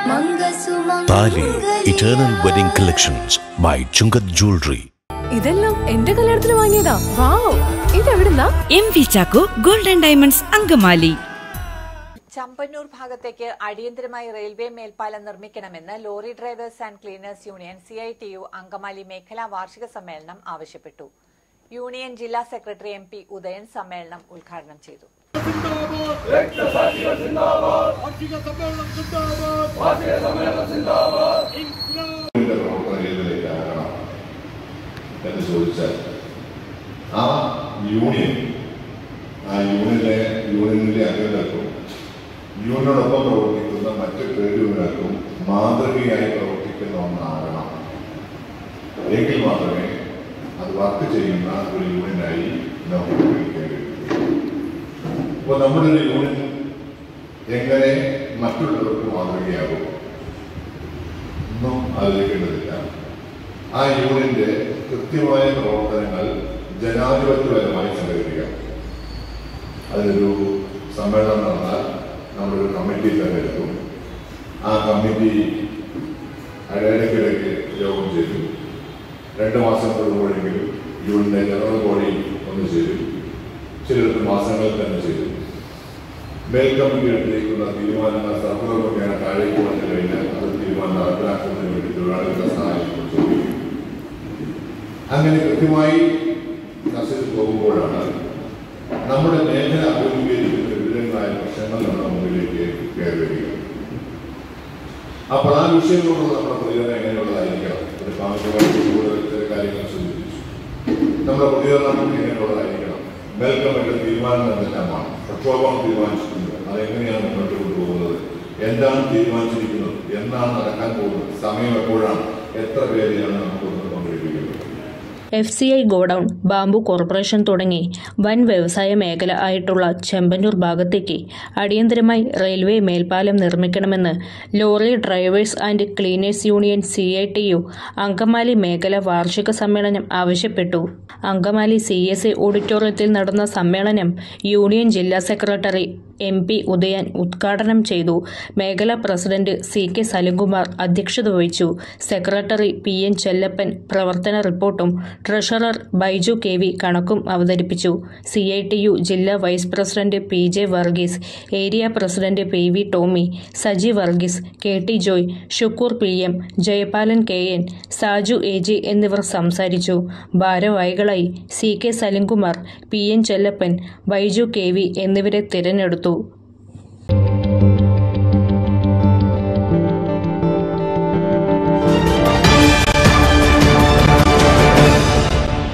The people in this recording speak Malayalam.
താലി eternal wedding collections by Chungath jewellery ഇതെല്ലാം എന്റെ കല്യാണത്തിന് വാങ്ങിയതാ വാവ് ഇതെവിടുന്നാ M V Chacko golden diamonds Angamaly Chambannoor ഭാഗത്തേക്ക് അടിയന്തരമായി റെയിൽവേ മേൽപ്പാലം നിർമ്മിക്കണമെന്ന് lorry drivers and cleaners union C I T U Angamaly മേഖലാ വാർഷിക സമ്മേളനം ആവശ്യപ്പെട്ടു യൂണിയൻ ജില്ലാ സെക്രട്ടറി എം പി ഉദയൻ സമ്മേളനം ഉദ്ഘാടനം ചെയ്തു ഇതിന്റെ പ്രവർത്തനങ്ങളിലേക്കാകണം എന്ന് ചോദിച്ചാൽ ആ യൂണിയൻ ആ യൂണിയനിലെ യൂണിയനിലെ അംഗങ്ങൾക്കും യൂണിയനോടൊപ്പം പ്രവർത്തിക്കുന്ന മറ്റ് ട്രേഡ് യൂണിയനുകൾക്കും മാതൃകയായി പ്രവർത്തിക്കുന്ന ഒന്നാകണം എങ്കിൽ മാത്രമേ അത് വർക്ക് ചെയ്യുന്ന ഒരു യൂണിയനായി നമുക്ക് ഉപയോഗിക്കാൻ കഴിയൂ അപ്പോൾ നമ്മുടെ ഒരു യൂണിയൻ എങ്ങനെ മറ്റുള്ളവർക്ക് മാതൃകയാകും ഒന്നും ആലോചിക്കേണ്ടതില്ല ആ യൂണിയന്റെ കൃത്യമായ പ്രവർത്തനങ്ങൾ ജനാധിപത്യപരമായി സംഘടിപ്പിക്കുക അതിനൊരു സമ്മേളനം നടന്നാൽ നമ്മളൊരു കമ്മിറ്റി തെരഞ്ഞെടുക്കും ആ കമ്മിറ്റി ഇടയ്ക്കിടയ്ക്ക് യോഗം ചെയ്തു രണ്ട് മാസം കൂടുമ്പോഴെങ്കിലും യൂണിയന്റെ ജനറൽ ബോഡി ഒന്ന് ചെയ്തു ചിലർക്ക് മാസങ്ങളിൽ തന്നെ ചെയ്തു മേൽക്കമ്മിറ്റി എടുത്തിരിക്കുന്ന തീരുമാനങ്ങൾ സർക്കാരൊക്കെയാണ് താഴേക്ക് വന്നു കഴിഞ്ഞാൽ അത് തീരുമാനം നടപ്പിലാക്കുന്നതിന് വേണ്ടി തൊഴിലാളികളുടെ സഹായം ചോദിക്കും അങ്ങനെ കൃത്യമായി ചർച്ച ചെയ്ത് പോകുമ്പോഴാണ് നമ്മുടെ മേഖല അഭിമുഖീകരിക്കുന്ന വിവിധങ്ങളായ പ്രശ്നങ്ങൾ നമ്മുടെ മുമ്പിലേക്ക് കയറി വരിക അപ്പോൾ ആ വിഷയങ്ങളോടുള്ള നമ്മുടെ പ്രതികരണം എങ്ങനെയുള്ളതായിരിക്കണം ഒരു പാമ്പുമായിട്ട് കൂടുതൽ ചില കാര്യങ്ങൾ സൂചിപ്പിച്ചു നമ്മുടെ പ്രതികരണം എങ്ങനെയുള്ളതായിരിക്കണം മേൽക്കമ്മിറ്റി തീരുമാനം എന്തെല്ലാമാണ് പ്രക്ഷോഭം തീരുമാനിച്ചിട്ടുണ്ട് അതെങ്ങനെയാണ് മുന്നോട്ട് കൊണ്ടുപോകുന്നത് എന്താണ് തീരുമാനിച്ചിരിക്കുന്നത് എന്നാണ് നടക്കാൻ പോകുന്നത് സമയം എപ്പോഴാണ് എത്ര പേരെയാണ് നമുക്ക് ഒന്ന് പങ്കെടുപ്പിക്കുന്നത് F C I godown bamboo corporation തുടങ്ങി വൻ വ്യവസായ മേഖല ആയിട്ടുള്ള ചെമ്പന്നൂർ ഭാഗത്തേക്ക് അടിയന്തരമായി റെയിൽവേ മേൽപ്പാലം നിർമ്മിക്കണമെന്ന് lorry drivers and cleaners union C I T U Angamaly മേഖല വാർഷിക സമ്മേളനം ആവശ്യപ്പെട്ടു അങ്കമാലി സി എസ് ഐ ഓഡിറ്റോറിയത്തിൽ നടന്ന സമ്മേളനം യൂണിയൻ ജില്ലാ സെക്രട്ടറി എം പി ഉദയൻ ഉദ്ഘാടനം ചെയ്തു മേഖലാ പ്രസിഡന്റ് സി കെ സലിംകുമാർ അധ്യക്ഷത വഹിച്ചു സെക്രട്ടറി പി എൻ ചെല്ലപ്പൻ പ്രവർത്തന റിപ്പോർട്ടും ട്രഷറർ ബൈജു കെ വി കണക്കും അവതരിപ്പിച്ചു സി ഐ ടി യു ജില്ലാ vice president P J Varghese area president P V Tomy Saji Varghese K T Joy Shukoor P M Jayapalan K N Saju A G എന്നിവർ സംസാരിച്ചു ഭാരവാഹികളായി C K Salimkumar P N Chellappan Baiju K V എന്നിവരെ തിരഞ്ഞെടുത്തു